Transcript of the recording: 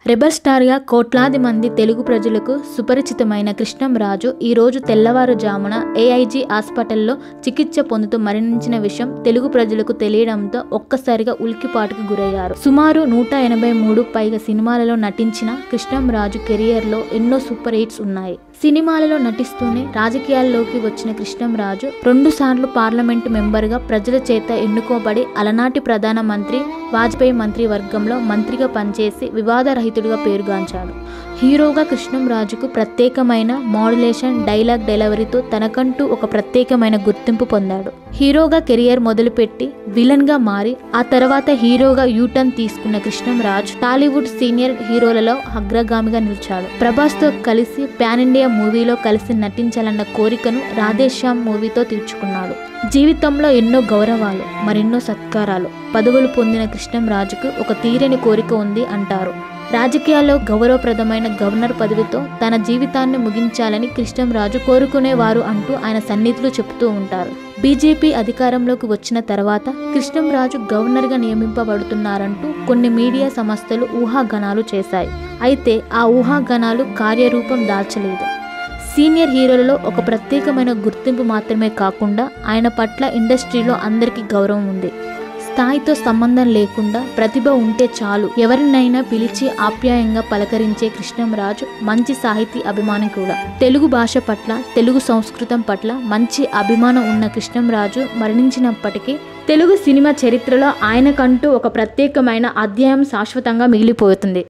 rebel స్టార్గా కోట్లాది మంది తెలుగు ప్రజలకు సుపరిచితమైన కృష్ణంరాజు ఈరోజు తెల్లవారుజామున ఏఐజీ హాస్పిటల్లో చికిత్స పొందుతూ మరణించిన విషయం తెలుగు ప్రజలకు తెలియడంతో ఒక్కసారిగా ఉలికిపాటుకు గురయ్యారు సుమారు నూట ఎనభై మూడు పైగా సినిమాలలో నటించిన కృష్ణంరాజు కెరియర్లో ఎన్నో సూపర్ హిట్స్ ఉన్నాయి సినిమాలలో నటిస్తూనే రాజకీయాల్లోకి వచ్చిన కృష్ణంరాజు రెండు సార్లు పార్లమెంటు మెంబర్గా ప్రజల చేత ఎన్నుకోబడి అలనాటి ప్రధానమంత్రి వాజ్పేయి మంత్రి వర్గంలో మంత్రిగా పనిచేసి వివాదరహితుడిగా పేరుగాంచాడు హీరోగా కృష్ణంరాజుకు ప్రత్యేకమైన మాడ్యులేషన్ డైలాగ్ డెలివరీతో తనకంటూ ఒక ప్రత్యేకమైన గుర్తింపు పొందాడు హీరోగా కెరియర్ మొదలుపెట్టి విలన్గా మారి ఆ తర్వాత హీరోగా యూటర్న్ తీసుకున్న కృష్ణంరాజు టాలీవుడ్ సీనియర్ హీరోలలో అగ్రగామిగా నిలిచాడు ప్రభాస్తో కలిసి పాన్ ఇండియా మూవీలో కలిసి నటించాలన్న కోరికను రాధేశ్యామ్ మూవీతో తీర్చుకున్నాడు జీవితంలో ఎన్నో గౌరవాలు మరెన్నో సత్కారాలు పదవులు పొందిన కృష్ణంరాజుకు ఒక తీరని కోరిక ఉంది అంటారు రాజకీయాల్లో గౌరవప్రదమైన గవర్నర్ పదవితో తన జీవితాన్ని ముగించాలని కృష్ణంరాజు కోరుకునేవారు అంటూ ఆయన సన్నిధులు చెబుతూ ఉంటారు బీజేపీ అధికారంలోకి వచ్చిన తర్వాత కృష్ణంరాజు గవర్నర్గా నియమింపబడుతున్నారంటూ కొన్ని మీడియా సంస్థలు ఊహాగణాలు చేశాయి అయితే ఆ ఊహాగణాలు కార్యరూపం దాల్చలేదు సీనియర్ హీరోలలో ఒక ప్రత్యేకమైన గుర్తింపు మాత్రమే కాకుండా ఆయన పట్ల ఇండస్ట్రీలో అందరికీ గౌరవం ఉంది స్థాయితో సంబంధం లేకుండా ప్రతిభ ఉంటే చాలు ఎవరినైనా పిలిచి ఆప్యాయంగా పలకరించే కృష్ణంరాజు మంచి సాహితీ అభిమాని కూడా తెలుగు భాష పట్ల తెలుగు సంస్కృతం పట్ల మంచి అభిమానం ఉన్న కృష్ణంరాజు మరణించినప్పటికీ తెలుగు సినిమా చరిత్రలో ఆయనకంటూ ఒక ప్రత్యేకమైన అధ్యాయం శాశ్వతంగా మిగిలిపోతుంది